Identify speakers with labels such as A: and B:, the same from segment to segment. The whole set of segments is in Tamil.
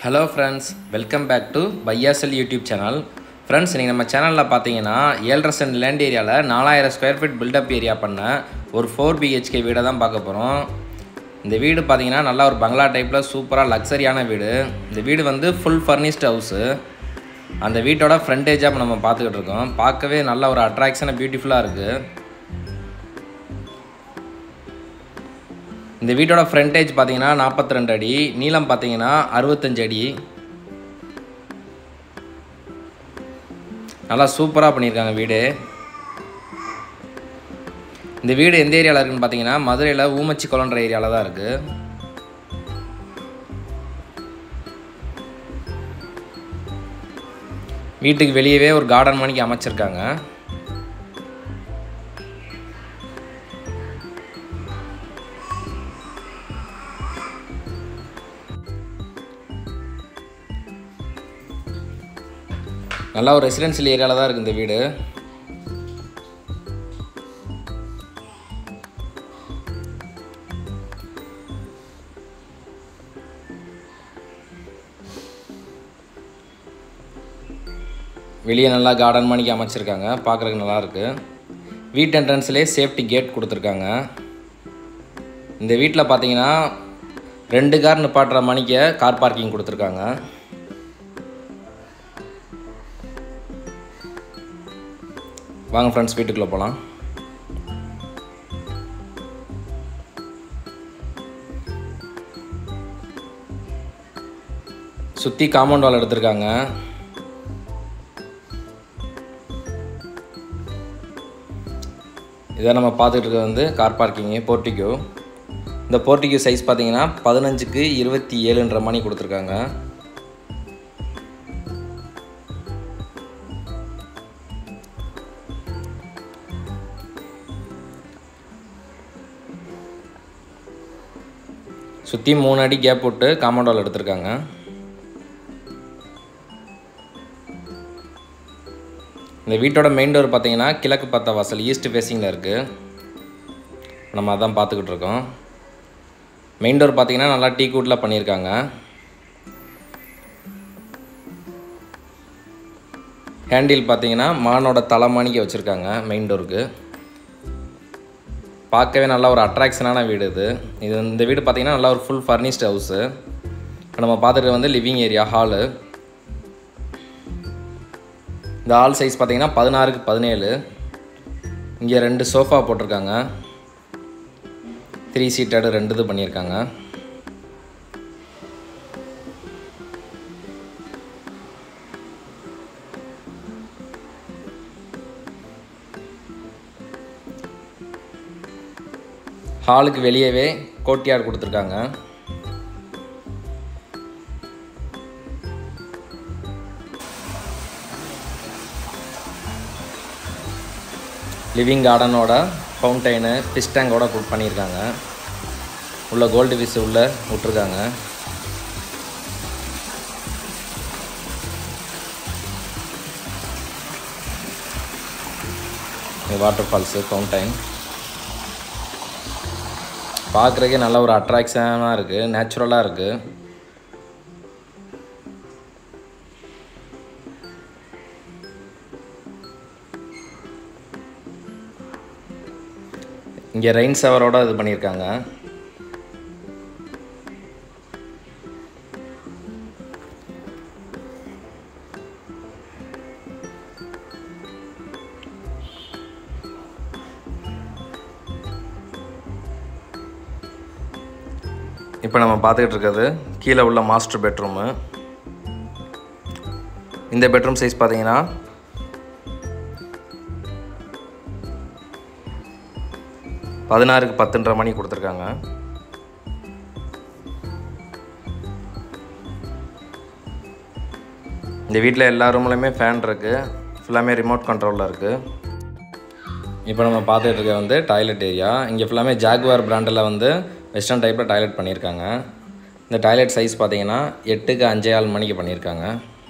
A: hello friends welcome back to பையாசல் யூடியூப் சேனல் ஃப்ரெண்ட்ஸ் நீங்கள் நம்ம சேனலில் பார்த்தீங்கன்னா ஏழரை சென்ட் லேண்ட் ஏரியாவில் நாலாயிரம் ஸ்கொயர் ஃபீட் பில்டப் ஏரியா பண்ண ஒரு ஃபோர் பிஹெச்கே வீடை தான் பார்க்க போகிறோம் இந்த வீடு பார்த்தீங்கன்னா நல்லா ஒரு பங்களா டைப்பில் சூப்பராக லக்ஸரியான வீடு இந்த வீடு வந்து ஃபுல் ஃபர்னிஷ்ட் ஹவுஸு அந்த வீட்டோட ஃப்ரண்டேஜாக நம்ம பார்த்துக்கிட்டு இருக்கோம் பார்க்கவே நல்ல ஒரு அட்ராக்ஷனாக பியூட்டிஃபுல்லாக இருக்குது இந்த வீட்டோட ஃப்ரண்டேஜ் பார்த்தீங்கன்னா நாற்பத்தி ரெண்டு அடி நீளம் பார்த்தீங்கன்னா அறுபத்தஞ்சு அடி நல்லா சூப்பராக பண்ணியிருக்காங்க வீடு இந்த வீடு எந்த ஏரியாவில் இருக்குன்னு பார்த்தீங்கன்னா மதுரையில் ஊமச்சி குளன்ற ஏரியாவில் தான் இருக்குது வீட்டுக்கு வெளியவே ஒரு கார்டன் மணிக்கு அமைச்சிருக்காங்க நல்லா ஒரு ரெசிடென்சியல் ஏரியாவில் தான் இருக்குது இந்த வீடு வெளியே நல்லா கார்டன் மணிக்கு அமைச்சிருக்காங்க பார்க்குறதுக்கு நல்லா இருக்கு வீட் என்ட்ரன்ஸ்லேயே சேஃப்டி கேட் கொடுத்துருக்காங்க இந்த வீட்டில் பார்த்தீங்கன்னா ரெண்டு கார் நிப்பாட்டுற மணிக்கு கார் பார்க்கிங் கொடுத்துருக்காங்க வாங்க ஃப்ரெண்ட்ஸ் வீட்டுக்குள்ளே போகலாம் சுற்றி காம்பவுண்ட் வால் எடுத்திருக்காங்க இதை நம்ம பார்த்துட்டு இருக்கிறது வந்து கார் பார்க்கிங்கு போர்ட்டிகோ இந்த போர்ட்டிகோ சைஸ் பார்த்தீங்கன்னா பதினஞ்சுக்கு இருபத்தி ஏழுன்ற மணி கொடுத்துருக்காங்க சுற்றி மூணு அடி கேப் போட்டு காம்பவுண்ட் வால் எடுத்திருக்காங்க இந்த வீட்டோட மெயின் டோர் பார்த்தீங்கன்னா கிழக்கு பார்த்த வாசல் ஈஸ்ட் ஃபேஸிங்கில் இருக்குது நம்ம அதான் பார்த்துக்கிட்டு இருக்கோம் மெயின் டோர் பார்த்தீங்கன்னா நல்லா டீ கூட்டில் பண்ணியிருக்காங்க ஹேண்டில் பார்த்தீங்கன்னா மானோட தலைமானிக்கு வச்சுருக்காங்க மெயின் டோருக்கு பார்க்கவே நல்ல ஒரு அட்ராக்ஷனான வீடு இது இது இந்த வீடு பார்த்தீங்கன்னா நல்லா ஒரு ஃபுல் ஃபர்னிஷ்ட் ஹவுஸு இப்போ நம்ம பார்த்துட்டு வந்து லிவிங் ஏரியா ஹாலு இந்த ஹால் சைஸ் பார்த்தீங்கன்னா பதினாறுக்கு பதினேழு இங்கே ரெண்டு சோஃபா போட்டிருக்காங்க த்ரீ சீட்டடு ரெண்டு இது பண்ணியிருக்காங்க ஹாலுக்கு வெளியவே கோட்டியார் கொடுத்துருக்காங்க லிவிங் கார்டனோட ஃபவுண்டைனு ஃபிஷ் டேங்கோட குக் பண்ணியிருக்காங்க உள்ள கோல்டு ஃபிஷ் உள்ளே விட்ருக்காங்க வாட்டர் ஃபால்ஸு ஃபவுண்டைன் பார்க்குறக்கே நல்ல ஒரு அட்ராக்ஷனாக இருக்குது நேச்சுரலாக இருக்குது இங்கே ரெயின் ஷவரோட இது பண்ணியிருக்காங்க இப்போ நம்ம பார்த்துக்கிட்டு இருக்கிறது கீழே உள்ள மாஸ்டர் பெட்ரூமு இந்த பெட்ரூம் சைஸ் பார்த்தீங்கன்னா பதினாறுக்கு பத்துன்ற மணி கொடுத்துருக்காங்க இந்த வீட்டில் எல்லா ரூம்லையுமே ஃபேன் இருக்குது ஃபுல்லாமே ரிமோட் கண்ட்ரோலில் இருக்குது இப்போ நம்ம பார்த்துட்டு இருக்க வந்து டாய்லெட் ஏரியா இங்கே ஃபுல்லாமே ஜாகுவார் பிராண்டில் வந்து வெஸ்டர்ன் டைப்பில் டாய்லெட் பண்ணியிருக்காங்க இந்த டாய்லெட் சைஸ் பார்த்தீங்கன்னா எட்டுக்கு அஞ்சே ஆள் மணிக்கு பண்ணியிருக்காங்க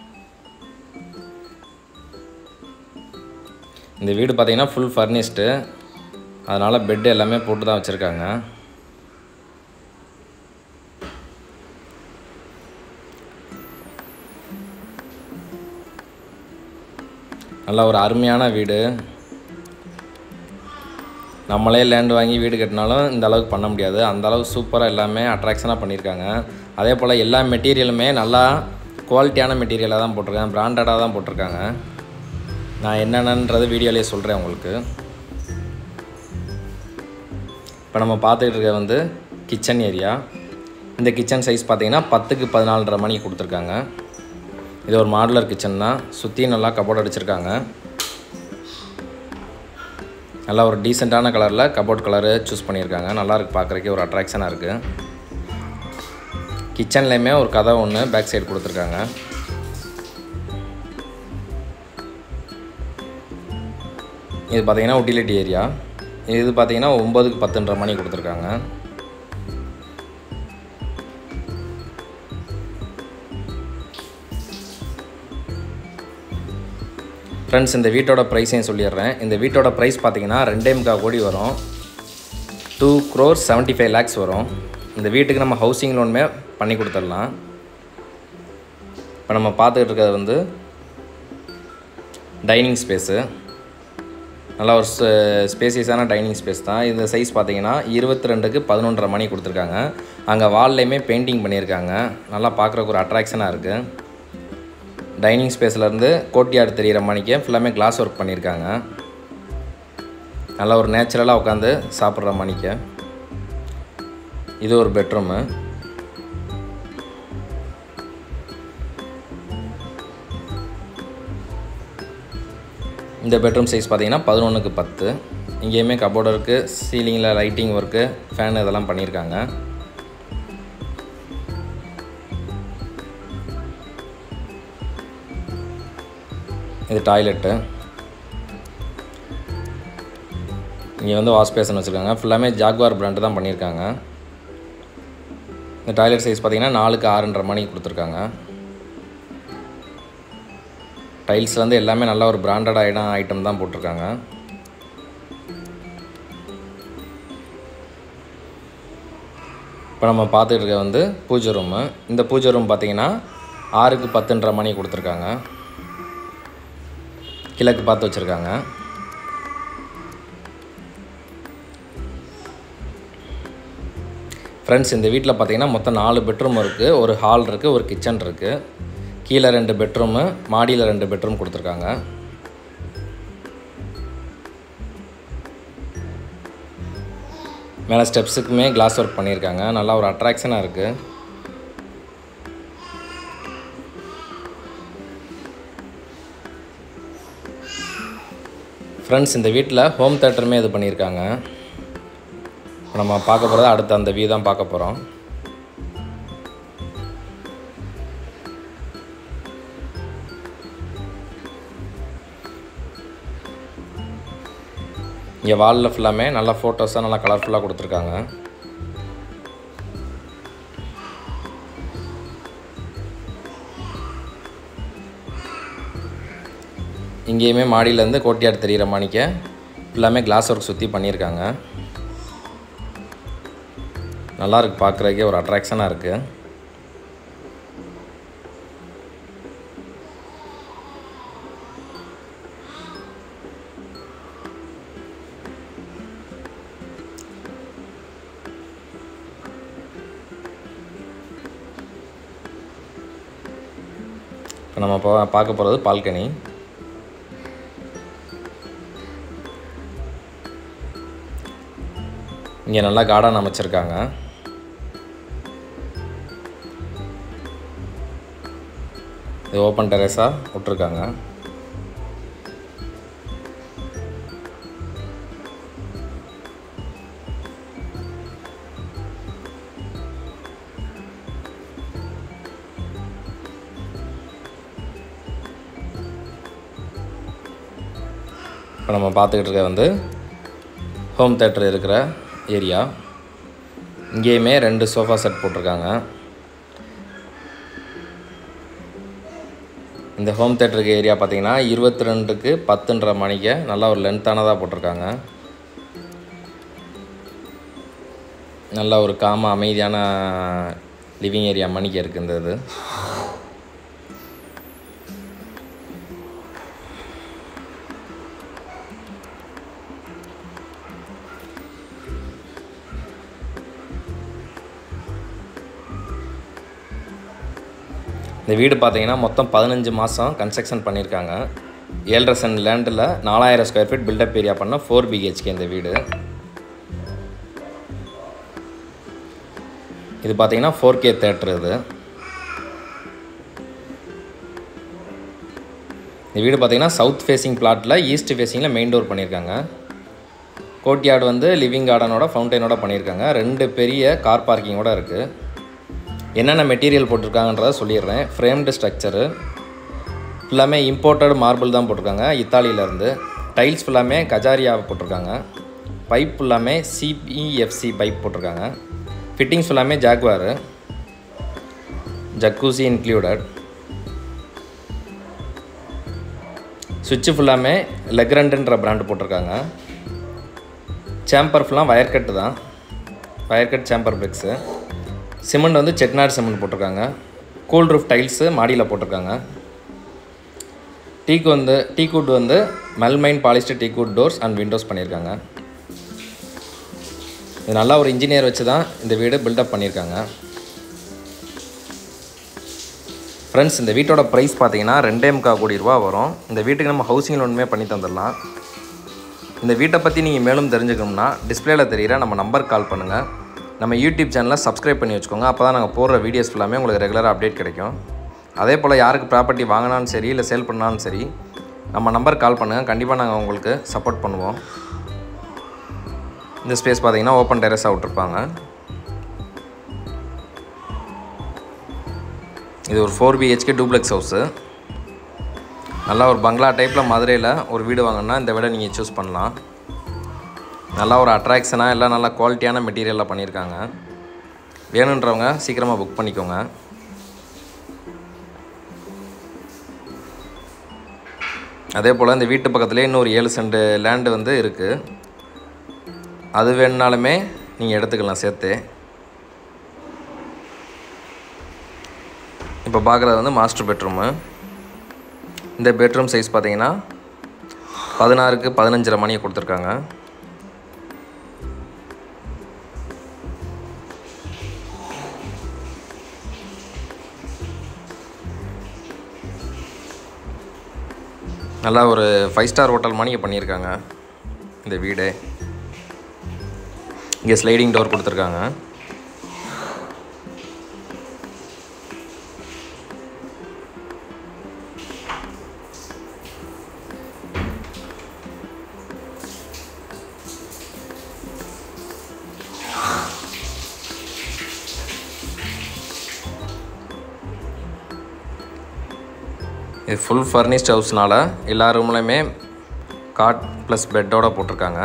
A: இந்த வீடு பார்த்தீங்கன்னா ஃபுல் ஃபர்னிஷ்டு அதனால் பெட்டு எல்லாமே போட்டு தான் வச்சுருக்காங்க நல்லா ஒரு அருமையான வீடு நம்மளே லேண்ட் வாங்கி வீடு கட்டினாலும் இந்த அளவுக்கு பண்ண முடியாது அந்த அளவுக்கு சூப்பராக எல்லாமே அட்ராக்ஷனாக பண்ணியிருக்காங்க அதே போல் எல்லா மெட்டீரியலுமே நல்லா குவாலிட்டியான மெட்டீரியலாக தான் போட்டிருக்காங்க பிராண்டடாக தான் போட்டிருக்காங்க நான் என்னென்னன்றது வீடியோலேயே சொல்கிறேன் உங்களுக்கு இப்போ நம்ம பார்த்துக்கிட்டு இருக்க வந்து கிச்சன் ஏரியா இந்த கிச்சன் சைஸ் பார்த்தீங்கன்னா பத்துக்கு பதினாலரை மணிக்கு கொடுத்துருக்காங்க இது ஒரு மாடுலர் கிச்சன் தான் சுற்றி நல்லா கபோர்ட் அடிச்சிருக்காங்க நல்லா ஒரு டீசெண்டான கலரில் கபோர்ட் கலரு சூஸ் பண்ணியிருக்காங்க நல்லா இருக்கு பார்க்குறக்கே ஒரு அட்ராக்ஷனாக இருக்குது கிச்சன்லேயுமே ஒரு கதை ஒன்று பேக் சைடு கொடுத்துருக்காங்க இது பார்த்தீங்கன்னா உட்டிலிட்டி ஏரியா இது பார்த்தீங்கன்னா ஒம்பதுக்கு பத்துன்ற மணி கொடுத்துருக்காங்க ஃப்ரெண்ட்ஸ் இந்த வீட்டோட ப்ரைஸையும் சொல்லிடுறேன் இந்த வீட்டோட ப்ரைஸ் பார்த்தீங்கன்னா ரெண்டே முக்கால் கோடி வரும் two crore seventy five lakhs வரும் இந்த வீட்டுக்கு நம்ம ஹவுசிங் லோனுமே பண்ணி கொடுத்துடலாம் இப்போ நம்ம பார்த்துக்கிட்டு இருக்கிறது வந்து டைனிங் ஸ்பேஸு நல்லா ஒரு ஸ்பேசியஸான டைனிங் ஸ்பேஸ் தான் இந்த சைஸ் பார்த்தீங்கன்னா இருபத்தி ரெண்டுக்கு பதினொன்றரை மணி கொடுத்துருக்காங்க அங்கே வால்லையுமே பெயிண்டிங் பண்ணியிருக்காங்க நல்லா பார்க்குறக்கு ஒரு அட்ராக்ஷனாக இருக்குது டைனிங் ஸ்பேஸ்லேருந்து கோட்டியாடு தெரிகிற மணிக்கு ஃபுல்லாமே கிளாஸ் ஒர்க் பண்ணியிருக்காங்க நல்லா ஒரு நேச்சுரலாக உட்காந்து சாப்பிட்ற மணிக்கு இது ஒரு பெட்ரூமு இந்த பெட்ரூம் சைஸ் பார்த்தீங்கன்னா பதினொன்றுக்கு பத்து இங்கேயுமே கபோர்டு இருக்குது சீலிங்கில் லைட்டிங் ஒர்க்கு ஃபேன் இதெல்லாம் பண்ணியிருக்காங்க இது டாய்லெட்டு இங்கே வந்து வாஷ் பேசன் வச்சுருக்காங்க ஃபுல்லாமே ஜாக்வார் பிராண்டு தான் பண்ணியிருக்காங்க இந்த டாய்லெட் சைஸ் பார்த்தீங்கன்னா நாலுக்கு ஆறுன்ற மணிக்கு கொடுத்துருக்காங்க டைல்ஸ்லேருந்து எல்லாமே நல்ல ஒரு பிராண்டட் ஐடம் ஐட்டம் தான் போட்டிருக்காங்க இப்போ நம்ம பார்த்துட்டு இருக்க வந்து பூஜை ரூமு இந்த பூஜை ரூம் பார்த்தீங்கன்னா ஆறுக்கு பத்துன்ற மணி கொடுத்துருக்காங்க கிழக்கு பார்த்து வச்சுருக்காங்க ஃப்ரெண்ட்ஸ் இந்த வீட்டில் பார்த்தீங்கன்னா மொத்தம் நாலு பெட்ரூம் இருக்குது ஒரு ஹால் இருக்குது ஒரு கிச்சன் இருக்குது கீழே ரெண்டு பெட்ரூமு மாடியில் ரெண்டு பெட்ரூம் கொடுத்துருக்காங்க மேலே ஸ்டெப்ஸுக்குமே கிளாஸ் ஒர்க் பண்ணியிருக்காங்க நல்லா ஒரு அட்ராக்ஷனாக இருக்குது ஃப்ரெண்ட்ஸ் இந்த வீட்டில் ஹோம் தேட்டருமே இது பண்ணியிருக்காங்க இப்போ நம்ம பார்க்க போகிறது அடுத்த அந்த வியூ தான் பார்க்க போகிறோம் இங்கே வாலில் ஃபுல்லாமே நல்லா ஃபோட்டோஸாக நல்லா கலர்ஃபுல்லாக கொடுத்துருக்காங்க இங்கேயுமே மாடியிலேருந்து கோட்டியாடு தெரிகிற மாணிக்க ஃபுல்லாமே கிளாஸ் ஒர்க் சுற்றி பண்ணியிருக்காங்க நல்லா இருக்கு பார்க்குறதுக்கே ஒரு அட்ராக்ஷனாக இருக்குது இப்போ நம்ம பா பார்க்க போகிறது பால்கனி இங்கே நல்லா கார்டன் அமைச்சிருக்காங்க இது ஓப்பன் டெரஸாக விட்ருக்காங்க இப்போ நம்ம பார்த்துக்கிட்டு இருக்க வந்து ஹோம் தேட்டர் இருக்கிற ஏரியா இங்கேயுமே ரெண்டு சோஃபா செட் போட்டிருக்காங்க இந்த ஹோம் தேட்டருக்கு ஏரியா பார்த்தீங்கன்னா இருபத்தி ரெண்டுக்கு பத்துன்ற மணிக்கு நல்லா ஒரு லென்த்தானதாக போட்டிருக்காங்க நல்ல ஒரு காம அமைதியான லிவிங் ஏரியா மணிக்கு இருக்குது இந்த இது இந்த வீடு பார்த்தீங்கன்னா மொத்தம் பதினஞ்சு மாதம் கன்ஸ்ட்ரக்ஷன் பண்ணியிருக்காங்க ஏழரை சென்ட் லேண்டில் நாலாயிரம் ஸ்கொயர் ஃபீட் பில்டப் ஏரியா பண்ண ஃபோர் பிஹெச்கே இந்த வீடு இது பார்த்தீங்கன்னா ஃபோர் கே தேட்டர் இது இந்த வீடு பார்த்தீங்கன்னா சவுத் ஃபேஸிங் பிளாட்டில் ஈஸ்ட் ஃபேஸிங்கில் மெயின் டோர் பண்ணியிருக்காங்க கோர்ட்யார்டு வந்து லிவிங் கார்டனோட ஃபவுண்டனோட பண்ணியிருக்காங்க ரெண்டு பெரிய கார் பார்க்கிங்கோட இருக்குது என்னென்ன மெட்டீரியல் போட்டிருக்காங்கன்றத சொல்லிடுறேன் ஃப்ரேம்டு ஸ்ட்ரக்சரு ஃபுல்லாமே இம்போர்ட்டட் மார்பிள் தான் போட்டிருக்காங்க இத்தாலியிலேருந்து டைல்ஸ் ஃபுல்லாமே கஜாரியாவை போட்டிருக்காங்க பைப் ஃபுல்லாமே சிபிஎஃப்சி பைப் போட்டிருக்காங்க ஃபிட்டிங்ஸ் ஃபுல்லாமே ஜாக்வாரு ஜக்கூசி இன்க்ளூடட் சுவிட்சு ஃபுல்லாமே லெக்ரண்டுன்ற பிராண்டு போட்டிருக்காங்க சேம்பர் ஃபுல்லாக வயர் கட்டு தான் wire cut chamber bricks cement வந்து செட்நாட் சிமெண்ட் போட்டிருக்காங்க கூல் ரூஃப் டைல்ஸு மாடியில் போட்டிருக்காங்க டீக்கு வந்து டீக்குட் வந்து melamine polyester teakwood doors and windows பண்ணியிருக்காங்க இது நல்லா ஒரு இன்ஜினியர் வச்சு தான் இந்த வீடு பில்டப் பண்ணியிருக்காங்க ஃப்ரெண்ட்ஸ் இந்த வீட்டோட ப்ரைஸ் பார்த்தீங்கன்னா ரெண்டே முக்கால் கோடி ரூபா வரும் இந்த வீட்டுக்கு நம்ம ஹவுசிங் லோனுமே பண்ணி தந்துடலாம் இந்த வீட்டை பற்றி நீங்கள் மேலும் தெரிஞ்சுக்கணும்னா டிஸ்பிளேல தெரிகிற நம்ம நம்பருக்கு கால் பண்ணுங்கள் நம்ம யூடியூப் சேனலை சப்ஸ்கிரைப் பண்ணி வச்சுக்கோங்க அப்போ தான் நாங்கள் போடுற வீடியோஸ் ஃபுல்லாமே உங்களுக்கு ரெகுலராக அப்டேட் கிடைக்கும் அதே போல் யாருக்கு ப்ராப்பர்ட்டி வாங்கினாலும் சரி இல்லை சேல் பண்ணாலும் சரி நம்ம நம்பருக்கு கால் பண்ணுங்கள் கண்டிப்பாக நாங்கள் உங்களுக்கு சப்போர்ட் பண்ணுவோம் இந்த ஸ்பேஸ் பார்த்தீங்கன்னா ஓப்பன் டெரஸாக விட்ருப்பாங்க இது ஒரு ஃபோர் பிஹெச்கே டூப்ளெக்ஸ் ஹவுஸு நல்லா ஒரு பங்களா டைப்பில் மதுரையில் ஒரு வீடு வாங்கினா இந்த வீடை நீங்கள் சூஸ் பண்ணலாம் நல்லா ஒரு அட்ராக்ஷனாக எல்லாம் நல்லா குவாலிட்டியான மெட்டீரியலில் பண்ணியிருக்காங்க வேணுன்றவங்க சீக்கிரமாக புக் பண்ணிக்கோங்க அதே போல் இந்த வீட்டு பக்கத்துலேயே இன்னொரு ஏழு சென்ட் லேண்டு வந்து இருக்குது அது வேணுனாலுமே நீங்கள் எடுத்துக்கலாம் சேர்த்து இப்போ பார்க்குறது வந்து மாஸ்டர் பெட்ரூமு இந்த பெட்ரூம் சைஸ் பார்த்தீங்கன்னா பதினாறுக்கு பதினஞ்சரை மணியை கொடுத்துருக்காங்க நல்லா ஒரு ஃபைவ் ஸ்டார் ஹோட்டல் மணியை பண்ணியிருக்காங்க இந்த வீடு இங்கே ஸ்லைடிங் டோர் கொடுத்துருக்காங்க இது ஃபுல் ஃபர்னிஷ்ட் ஹவுஸ்னால எல்லா ரூம்லையுமே காட் ப்ளஸ் பெட்டோட போட்டிருக்காங்க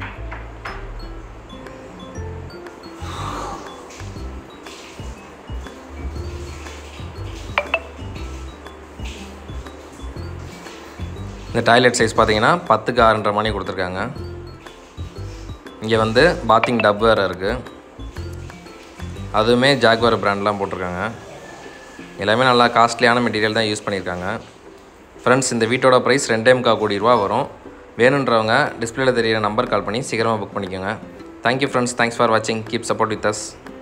A: இந்த டாய்லெட் சைஸ் பார்த்தீங்கன்னா பத்துக்கு ஆறுன்ற மணி கொடுத்துருக்காங்க இங்கே வந்து பாத்திங் டப் வேறு இருக்குது அதுவுமே ஜாக்வார் பிராண்ட்லாம் போட்டிருக்காங்க எல்லாமே நல்லா காஸ்ட்லியான மெட்டீரியல் தான் யூஸ் பண்ணியிருக்காங்க ஃப்ரெண்ட்ஸ் இந்த வீட்டோட ப்ரைஸ் ரெண்டே முக்கால் கோடி ரூபா வரும் வேணுன்றவங்க டிஸ்பிளேல தெரியிற நம்பர் கால் பண்ணி சீக்கிரமாக புக் பண்ணிக்கோங்க தேங்க்யூ ஃப்ரெண்ட்ஸ் தேங்க்ஸ் ஃபார் வாட்சிங் கீப் சப்போர்ட் வித் அஸ்